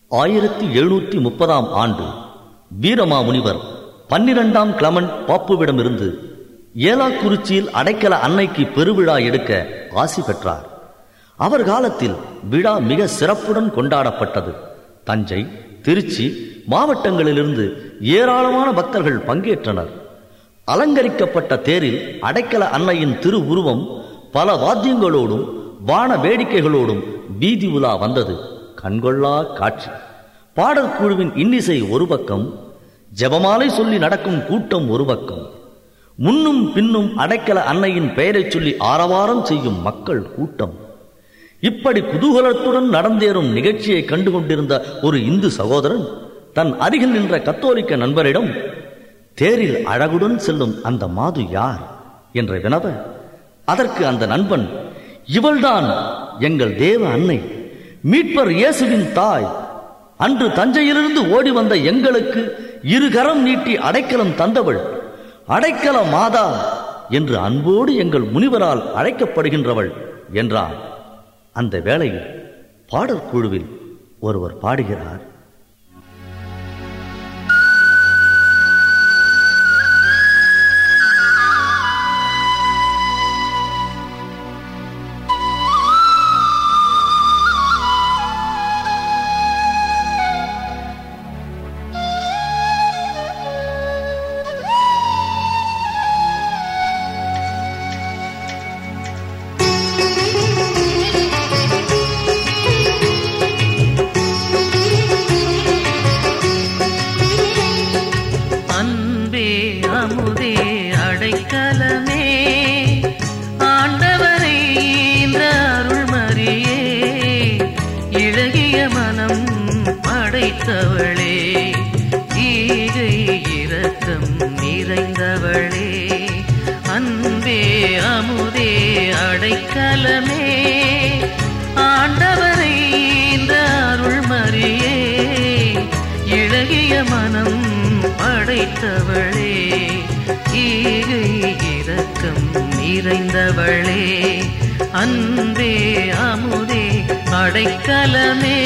ஆயிரத்தி எழுநூற்றி முப்பதாம் ஆண்டு வீரமாமுனிவர் பன்னிரண்டாம் கிளமன் பாப்புவிடமிருந்து ஏலாக்குறிச்சியில் அடைக்கல அன்னைக்கு பெருவிழா எடுக்க ஆசி பெற்றார் அவர் காலத்தில் விழா மிக சிறப்புடன் கொண்டாடப்பட்டது தஞ்சை திருச்சி மாவட்டங்களிலிருந்து ஏராளமான பக்தர்கள் பங்கேற்றனர் அலங்கரிக்கப்பட்ட தேரில் அடைக்கல அன்னையின் திரு உருவம் பல வாத்தியங்களோடும் வான வேடிக்கைகளோடும் வீதி உலா வந்தது கண்கொள்ளா காட்சி பாடல் குழுவின் இன்னிசை ஒரு பக்கம் ஜெபமாலை சொல்லி நடக்கும் கூட்டம் ஒரு பக்கம் முன்னும் பின்னும் அடைக்கல அன்னையின் பெயரைச் சொல்லி ஆரவாரம் செய்யும் மக்கள் கூட்டம் இப்படி குதூகலத்துடன் நடந்தேறும் நிகழ்ச்சியை கண்டு கொண்டிருந்த ஒரு இந்து சகோதரன் தன் அருகில் நின்ற கத்தோலிக்க நண்பரிடம் தேரில் அழகுடன் செல்லும் அந்த மாது யார் என்ற வினவ அதற்கு அந்த நண்பன் இவள்தான் எங்கள் தேவ அன்னை மீட்பர் இயேசுவின் தாய் அன்று தஞ்சையிலிருந்து ஓடி வந்த எங்களுக்கு இருகரம் நீட்டி அடைக்கலம் தந்தவள் அடைக்கல மாதா என்று அன்போடு எங்கள் முனிவரால் அழைக்கப்படுகின்றவள் என்றான் அந்த வேளையில் பாடல் குழுவில் ஒருவர் பாடுகிறார் அன்பே அமுதே அடைக்கலமே ஆண்டவரை இந்த அருள்மறியே இழகிய மனம் படைத்தவளே ஈகை இரக்கம் நிறைந்தவளே அன்பே அமுதே அடைக்கலமே ஆண்டவரை இந்த அருள்மறியே இழகிய மனம் படைத்தவளே ஈகை இரக்கம் நிறைந்தவளே அன்பே அமுதே அடைக்கலமே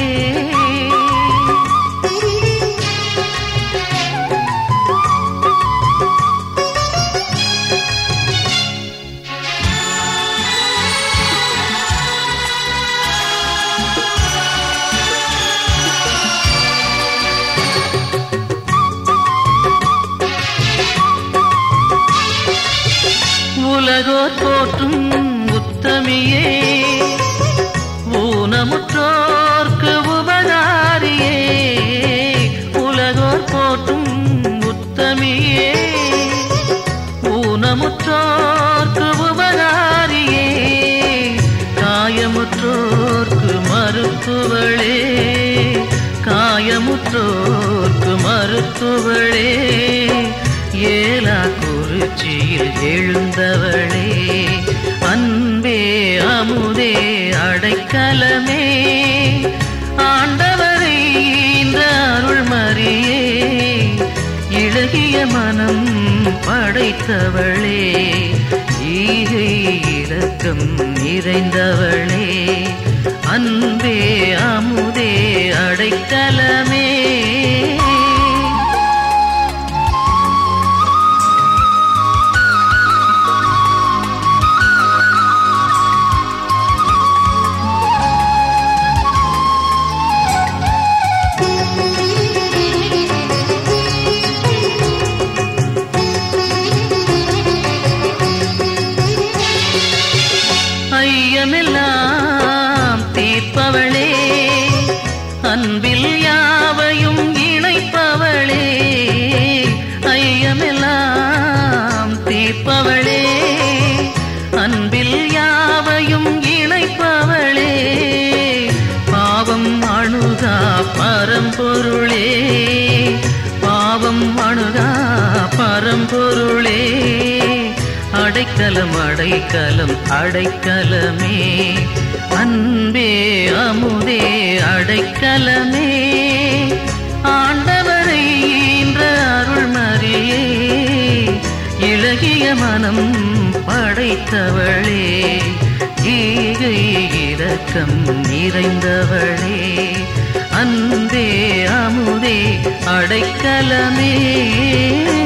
உலகோர் போற்றும் உத்தமியே ஊனமுற்றோர்க்கு உபகாரியே உலகோர் போற்றும் உத்தமியே ஊனமுற்றோர்க்கு உபகாரியே காயமுற்றோர்க்கு மருத்துவளே காயமுற்றோர்க்கு மருத்துவளே ஏலா குறிச்சியில் எழுந்தவளே அன்பே அமுதே அடைக்கலமே ஆண்டவரை இந்த அருள்மறியே இழகிய மனம் படைத்தவளே ஈகை இரக்கம் நிறைந்தவளே அன்பே அமுதே அடைக்கலமே ஐயமெல்லாம் தீர்ப்பவளே அன்பில் யாவையும் இணைப்பவளே ஐயமெல்லாம் தீர்ப்பவளே அன்பில் யாவையும் இணைப்பவளே பாவம் அணுகா பரம்பொருளே பாவம் அணுகா பரம்பொருளே அடைக்கலம் அடைக்கலம் அடைக்கலமே அன்பே அமுதே அடைக்கலமே ஆண்டவரை இந்த அருள்மறியே இழகிய மனம் படைத்தவளே ஈகை இரக்கம் நிறைந்தவளே அன்பே அமுதே அடைக்கலமே